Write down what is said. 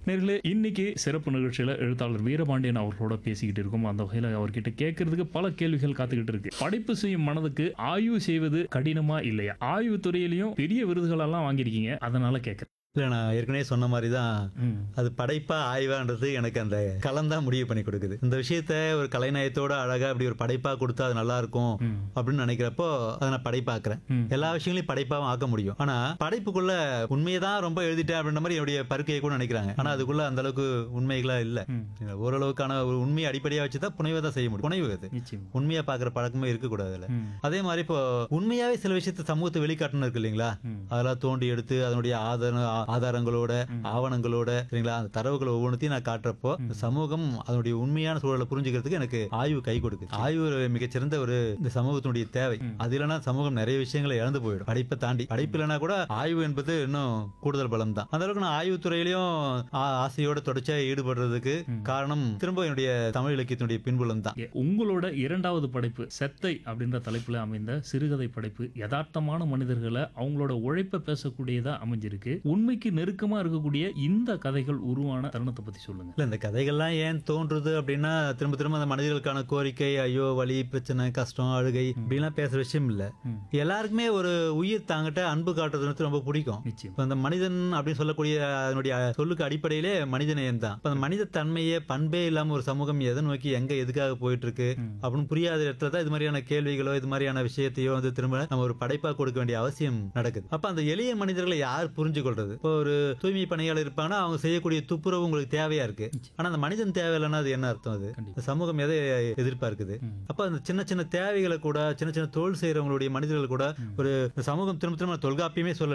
நேர்களே இன்னைக்கு சிறப்பு நிகழ்ச்சியில எழுத்தாளர் வீரபாண்டியன் அவர்களோட பேசிக்கிட்டு இருக்கோம் அந்த வகையில அவர்கிட்ட கேட்கறதுக்கு பல கேள்விகள் காத்துக்கிட்டு இருக்கு படைப்பு செய்யும் மனதுக்கு ஆய்வு செய்வது கடினமா இல்லையா ஆய்வு துறையிலையும் பெரிய விருதுகள் எல்லாம் வாங்கியிருக்கீங்க அதனால கேட்கறேன் இல்லை நான் ஏற்கனவே சொன்ன மாதிரி தான் ம். அது படைப்பா ஆய்வான்றது எனக்கு அந்த களம் தான் முடிவு பண்ணி கொடுக்குது இந்த விஷயத்த ஒரு கலைநயத்தோட அழகா இப்படி ஒரு படைப்பா கொடுத்தா அது நல்லா இருக்கும் ம். அப்படின்னு நினைக்கிறப்போ அதை நான் படைப்பாக்குறேன் ம். எல்லா விஷயங்களையும் படைப்பாவும் ஆக்க முடியும் ஆனா படைப்புக்குள்ள உண்மையை தான் ரொம்ப எழுதிட்டேன் அப்படின்ற மாதிரி என்னுடைய பருக்கையை கூட நினைக்கிறாங்க ஆனா அதுக்குள்ள அந்த அளவுக்கு உண்மைகளா இல்ல ம். ஓரளவுக்கான ஒரு உண்மையை அடிப்படையா வச்சு தான் புனைவை தான் செய்ய முடியும் புனைவு அது நிச்சயம் உண்மையா பாக்குற பழக்கமே இருக்கக்கூடாது அதுல ம். அதே மாதிரி இப்போ உண்மையாவே சில விஷயத்தை சமூகத்தை வெளிக்காட்டணும் இருக்கு இல்லைங்களா ம். அதெல்லாம் தோண்டி எடுத்து அதனுடைய ஆதார ஆதாரங்களோட ஆவணங்களோட சரிங்களா அந்த தரவுகள் ஒவ்வொன்றத்தையும் நான் காட்டுறப்போ இந்த சமூகம் அதனுடைய உண்மையான சூழலை புரிஞ்சுக்கிறதுக்கு எனக்கு ஆய்வு கை கொடுக்குது ஆய்வு ஒரு மிகச்சிறந்த ஒரு இந்த சமூகத்தினுடைய தேவை அது இல்லைன்னா சமூகம் நிறைய விஷயங்களை இழந்து போயிடும் படிப்பை தாண்டி படிப்பு இல்லைன்னா கூட ஆய்வு என்பது இன்னும் கூடுதல் பலம் தான் அந்த அளவுக்கு நான் ஆய்வு துறையிலையும் ஆ- ஆசையோட தொடர்ச்சியா ஈடுபடுறதுக்கு காரணம் திரும்ப என்னுடைய தமிழ் இலக்கியத்தினுடைய பின்புலம் தான் எ- உங்களோட இரண்டாவது படைப்பு செத்தை அப்படின்ற தலைப்புல அமைந்த சிறுகதை படைப்பு யதார்த்தமான மனிதர்களை அவங்களோட உழைப்பை பேசக்கூடியதா அமைஞ்சிருக்கு உண்மைக்கு நெருக்கமா இருக்கக்கூடிய இந்த கதைகள் உருவான தருணத்தை பத்தி சொல்லுங்க இல்ல இந்த கதைகள்லாம் ஏன் தோன்றுது அப்படின்னா திரும்ப திரும்ப அந்த மனிதர்களுக்கான கோரிக்கை ஐயோ வலி பிரச்சனை கஷ்டம் அழுகை இப்படிலாம் பேசுற விஷயம் இல்ல ம். எல்லாருக்குமே ஒரு உயிர் தாங்கிட்ட அன்பு காட்டுறது வந்து ரொம்ப பிடிக்கும் நிச்சயம் இப்ப அந்த மனிதன் அப்படின்னு சொல்லக்கூடிய அதனுடைய சொல்லுக்கு அடிப்படையிலே மனிதநேயம் தான் இப்ப அந்த மனித தன்மையே பண்பே இல்லாம ஒரு சமூகம் எதை நோக்கி எங்க எதுக்காக போயிட்டு இருக்கு அப்படின்னு புரியாத இடத்துல தான் இது மாதிரியான கேள்விகளோ இது மாதிரியான விஷயத்தையோ வந்து திரும்ப நம்ம ஒரு படைப்பா கொடுக்க வேண்டிய அவசியம் நடக்குது அப்ப அந்த எளிய மனிதர்களை யார் புரிஞ்சு கொள்றது இப்போ ஒரு தூய்மை பணியாளர் இருப்பாங்கன்னா அவங்க செய்யக்கூடிய துப்புரவு உங்களுக்கு தேவையா இருக்கு ஆனா அந்த மனிதன் தேவையில்லைன்னா அது என்ன அர்த்தம் அது கண்டிப்பா. இந்த சமூகம் எதை எதிர்பார்க்குது ம். அப்ப அந்த சின்ன சின்ன தேவைகளை கூட சின்ன சின்ன தொழில் செய்யறவங்களுடைய மனிதர்கள் கூட ஒரு இந்த சமூகம் திரும்ப திரும்ப தொல்காப்பியமே சொல்ல